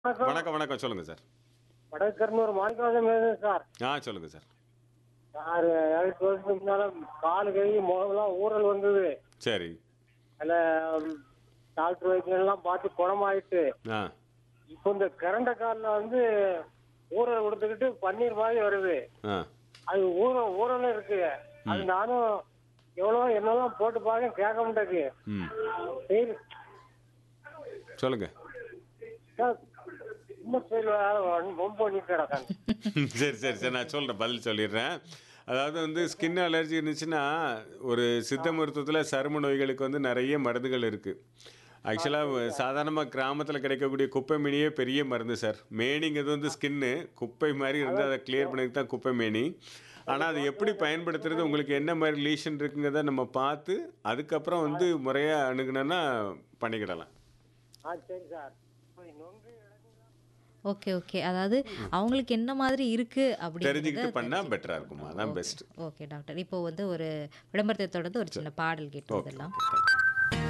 வணக்கம் வணக்கம் வணக்கம் சொல்லுங்கள் சார் வடக்கர்னூர் மாணிக்கவாசம் பேசுறேன் சார் ஆ சொல்லுங்கள் சார் சார் எட்டு வருஷத்துக்கு முன்னால காலு கை முகம்லாம் ஊறல் வந்தது சரி அதில் டாக்டர் வைத்தியெல்லாம் பார்த்து குணமாயிட்டு ஆ இப்போ இந்த கரண்ட காலில் வந்து ஊறல் கொடுத்துக்கிட்டு பன்னீர் மாதிரி வருது ஆ அது ஊற ஊறலும் இருக்கு அது நானும் எவ்வளோ என்னெல்லாம் போட்டு பார்க்க கேட்க மாட்டேங்குது ம் சரி சொல்லுங்கள் சார் இன்னும் சரி ரொம்ப பண்ணிட்டு கிடக்காங்க சரி சரி சரி நான் சொல்கிறேன் பதில் சொல்லிடுறேன் அதாவது வந்து ஸ்கின் அலர்ஜி இருந்துச்சுன்னா ஒரு சித்த மருத்துவத்தில் சரும நோய்களுக்கு வந்து நிறைய மருந்துகள் இருக்குது ஆக்சுவலாக சாதாரணமாக கிராமத்தில் கிடைக்கக்கூடிய குப்பை மேனியே பெரிய மருந்து சார் மேனிங்கிறது வந்து ஸ்கின்னு குப்பை மாதிரி இருந்து அதை கிளியர் பண்ணதுக்கு தான் குப்பை மேனி ஆனால் அது எப்படி பயன்படுத்துறது உங்களுக்கு என்ன மாதிரி லீஷன் இருக்குங்கிறத நம்ம பார்த்து அதுக்கப்புறம் வந்து முறையாக அணுகுனோன்னா பண்ணிக்கிடலாம் ஆ சரி சார் இப்போ நொங்கு ஓகே ஓகே அதாவது அவங்களுக்கு என்ன மாதிரி இருக்கு தெரிஞ்சுக்கிட்டு அப்படிங்கிறத பண்ணால் பெட்டராக இருக்குமா அதான் பெஸ்ட் ஓகே டாக்டர் இப்போ வந்து ஒரு விளம்பரத்தை தொடர்ந்து ஒரு சின்ன பாடல் கேட்டு வந்துடலாம் தேங்க்ஸ்